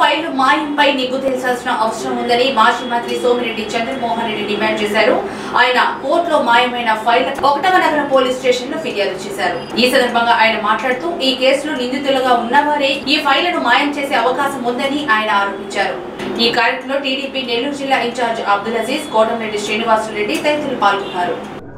ఫైళ్లు మాయంపై నిగ్గు తేల్చాల్సిన అవసరం ఉందని మాజీ మంత్రి సోమిరెడ్డి చంద్రమోహన్ రెడ్డి డిమాండ్ చేశారు ఆయన కోర్టులో మాయమైన ఫైల్ ఒకటవ నగర పోలీస్ స్టేషన్ లో ఫిర్యాదు చేశారు ఈ సందర్భంగా ఆయన మాట్లాడుతూ ఈ కేసులో నిందితులుగా ఉన్నవారే ఈ ఫైళ్లను మాయం చేసే అవకాశం ఉందని ఆయన ఆరోపించారు ఈ కార్యక్రమంలో టీడీపీ నెల్లూరు జిల్లా ఇన్ఛార్జ్ అబ్దుల్ అజీజ్ కోటంరెడ్డి శ్రీనివాసులరెడ్డి తదితరులు పాల్గొన్నారు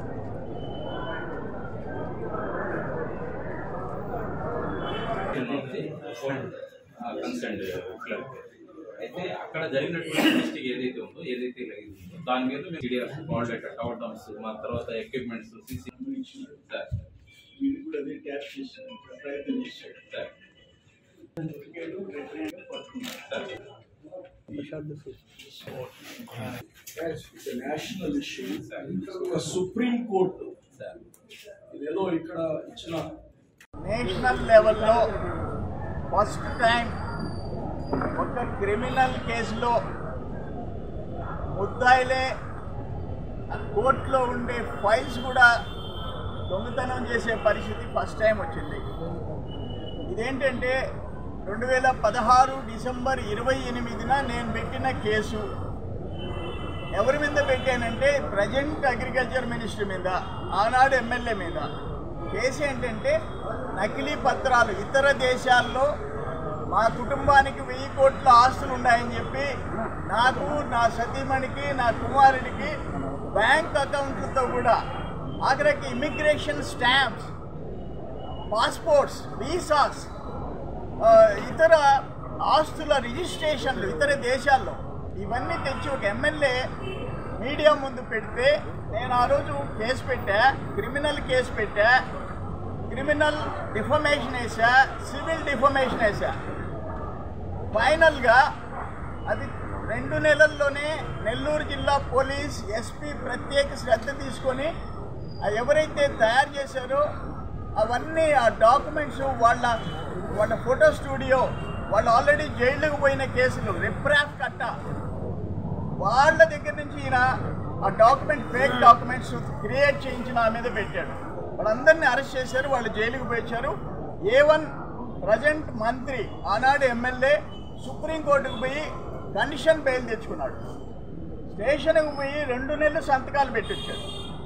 కన్సర్న్ క్లర్క్ అయితే అక్కడ జరిగినటువంటి మిస్టేక్ ఏదైతే ఉందో ఏదైతే ఉందో దాని మీద మేము CDRs call letter tower downs మా తర్వాత ఎక్విప్మెంట్స్ సిసి సార్ వీళ్ళు కూడా అదే క్యాచ్ చేశారు ప్రయత్నం చేశాడు సార్ పట్టుకున్నారు సార్ నేషనల్ ఇష్యూ ఒక సుప్రీం కోర్టు సార్ ఇదేదో ఇక్కడ ఇచ్చిన నేషనల్ లెవెల్లో ఫస్ట్ టైం ఒక క్రిమినల్ కేసులో ముద్దాయిలే కోర్టులో ఉండే ఫైల్స్ కూడా దొంగతనం చేసే పరిస్థితి ఫస్ట్ టైం వచ్చింది ఇదేంటంటే రెండు వేల పదహారు డిసెంబర్ ఇరవై ఎనిమిదిన నేను పెట్టిన కేసు ఎవరి మీద పెట్టానంటే ప్రజెంట్ అగ్రికల్చర్ మినిస్టర్ మీద ఆనాడు ఎమ్మెల్యే మీద కేసు ఏంటంటే నకిలీ పత్రాలు ఇతర దేశాల్లో మా కుటుంబానికి వెయ్యి కోట్ల ఆస్తులు ఉన్నాయని చెప్పి నాకు నా సతీమణికి నా కుమారుడికి బ్యాంక్ అకౌంట్లతో కూడా ఆఖరికి ఇమిగ్రేషన్ స్టాంప్స్ పాస్పోర్ట్స్ వీసాస్ ఆ, ఇతర ఆస్తుల రిజిస్ట్రేషన్లు ఇతర దేశాల్లో ఇవన్నీ తెచ్చి ఒక ఎమ్మెల్యే మీడియా ముందు పెడితే నేను ఆ రోజు కేసు పెట్టా క్రిమినల్ కేసు పెట్టా క్రిమినల్ డిఫమేషన్ వేసా సివిల్ డిఫమేషన్ వేసా ఫైనల్గా అది రెండు నెలల్లోనే నెల్లూరు జిల్లా పోలీస్ ఎస్పీ ప్రత్యేక శ్రద్ధ తీసుకొని ఆ ఎవరైతే తయారు చేశారో అవన్నీ ఆ డాక్యుమెంట్స్ వాళ్ళ వాళ్ళ ఫోటో స్టూడియో వాళ్ళు ఆల్రెడీ జైలుకు పోయిన కేసులు రిప్రాఫ్ కట్ట వాళ్ళ దగ్గర నుంచి ఈయన ఆ డాక్యుమెంట్ ఫేక్ డాక్యుమెంట్స్ క్రియేట్ చేయించి నా మీద పెట్టాడు వాళ్ళందరినీ అరెస్ట్ చేశారు వాళ్ళు జైలుకు పోయించారు ఏ వన్ ప్రజెంట్ మంత్రి ఆనాడు ఎమ్మెల్యే సుప్రీంకోర్టుకు పోయి కండిషన్ బెయిల్ తెచ్చుకున్నాడు స్టేషన్కి పోయి రెండు నెలలు సంతకాలు పెట్టొచ్చాడు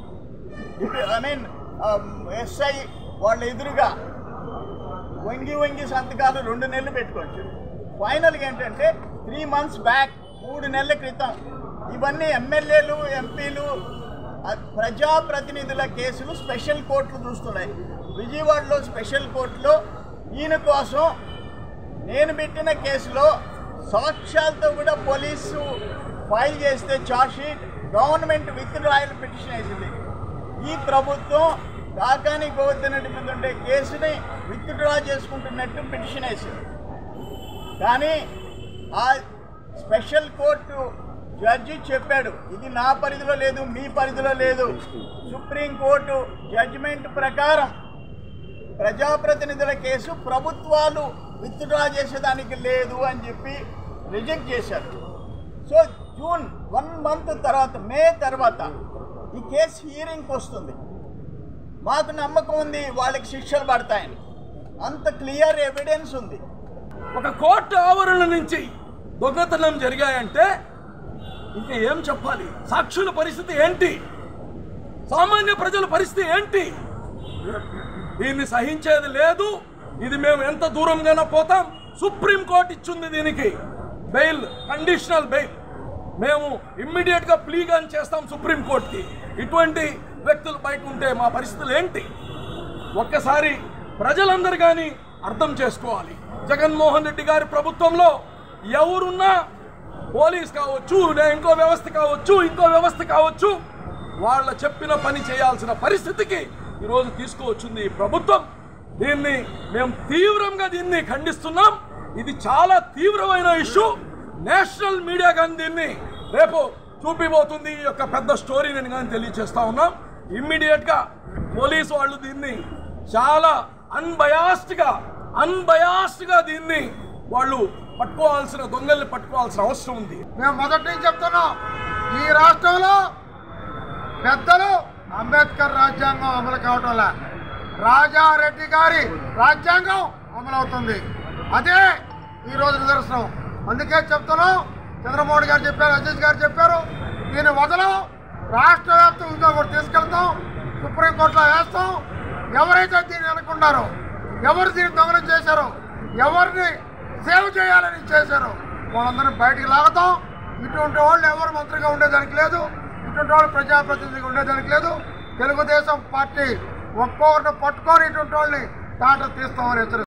ఐ మీన్ ఎస్ఐ వాళ్ళ ఎదురుగా వంగి వంగి సంతకాలు రెండు నెలలు పెట్టుకోవచ్చు ఫైనల్గా ఏంటంటే త్రీ మంత్స్ బ్యాక్ మూడు నెలల క్రితం ఇవన్నీ ఎమ్మెల్యేలు ఎంపీలు అ- ప్రజాప్రతినిధుల కేసులు స్పెషల్ కోర్టులు చూస్తున్నాయి విజయవాడలో స్పెషల్ కోర్టులో ఈయన కోసం నేను పెట్టిన కేసులో సాక్ష్యాలతో కూడా పోలీసు ఫైల్ చేస్తే sheet government withdrawal petition వేసింది ఈ ప్రభుత్వం కాకాని గోవర్ధనరెడ్డి మీద ఉండే కేసుని విత్డ్రా చేసుకుంటున్నట్టు పిటిషన్ వేసింది కానీ ఆ స్పెషల్ కోర్టు జడ్జి చెప్పాడు ఇది నా పరిధిలో లేదు మీ పరిధిలో లేదు సుప్రీంకోర్టు జడ్జిమెంట్ ప్రకారం ప్రజాప్రతినిధుల కేసు ప్రభుత్వాలు విత్డ్రా చేసేదానికి లేదు అని చెప్పి రిజెక్ట్ చేశారు సో జూన్ వన్ మంత్ తర్వాత మే తర్వాత ఈ కేసు హియరింగ్కి వస్తుంది మాకు నమ్మకం ఉంది వాళ్ళకి శిక్షలు పడతాయని అంత క్లియర్ ఎవిడెన్స్ ఉంది ఒక కోర్టు ఆవరణ నుంచి దొంగతనం జరిగాయంటే ఇంకా ఏం చెప్పాలి సాక్షుల పరిస్థితి ఏంటి సామాన్య ప్రజల పరిస్థితి ఏంటి దీన్ని సహించేది లేదు ఇది మేము ఎంత దూరంగానే పోతాం సుప్రీం కోర్టు ఇచ్చింది దీనికి బెయిల్ కండిషనల్ బెయిల్ మేము ఇమ్మీడియట్ గా ప్లీ గాని చేస్తాం సుప్రీం కోర్టుకి ఇటువంటి వ్యక్తులు బయట ఉంటే మా పరిస్థితులు ఏంటి ఒక్కసారి ప్రజలందరూ కానీ అర్థం చేసుకోవాలి జగన్మోహన్ రెడ్డి గారి ప్రభుత్వంలో ఎవరున్నా పోలీస్ కావచ్చు లే ఇంకో వ్యవస్థ కావచ్చు ఇంకో వ్యవస్థ కావచ్చు వాళ్ళ చెప్పిన పని చేయాల్సిన పరిస్థితికి ఈరోజు తీసుకువచ్చింది ఈ ప్రభుత్వం దీన్ని మేము తీవ్రంగా దీన్ని ఖండిస్తున్నాం ఇది చాలా తీవ్రమైన ఇష్యూ నేషనల్ మీడియా కానీ దీన్ని రేపు చూపిపోతుంది ఈ యొక్క పెద్ద స్టోరీ నేను కానీ తెలియజేస్తా ఉన్నాం ఇమ్మీడియట్ గా పోలీసు వాళ్ళు దీన్ని చాలా అన్బయాస్డ్ గా అన్బయాస్డ్ గా దీన్ని వాళ్ళు పట్టుకోవాల్సిన దొంగల్ని పట్టుకోవాల్సిన అవసరం ఉంది మేము మొదటి నుంచి చెప్తున్నాం ఈ రాష్ట్రంలో పెద్దలు అంబేద్కర్ రాజ్యాంగం అమలు కావటంలా రాజారెడ్డి గారి రాజ్యాంగం అమలవుతుంది అదే ఈరోజు నిదర్శనం అందుకే చెప్తున్నాం చంద్రమోహన్ గారు చెప్పారు అజీజ్ గారు చెప్పారు దీన్ని వదలం రాష్ట్ర వ్యాప్తంగా కూడా తీసుకెళ్తాం సుప్రీంకోర్టులో వేస్తాం ఎవరైతే దీన్ని అనుకున్నారో ఎవరు దీన్ని దొంగలం చేశారో ఎవరిని సేవ్ చేయాలని చేశారో వాళ్ళందరినీ బయటికి లాగుతాం ఇటువంటి వాళ్ళు ఎవరు మంత్రిగా ఉండేదానికి లేదు ఇటువంటి వాళ్ళు ప్రజాప్రతినిధిగా ఉండేదానికి లేదు తెలుగుదేశం పార్టీ ఒక్కొక్కరిని పట్టుకొని ఇటువంటి వాళ్ళని తాట తీస్తామని హెచ్చరిస్తాం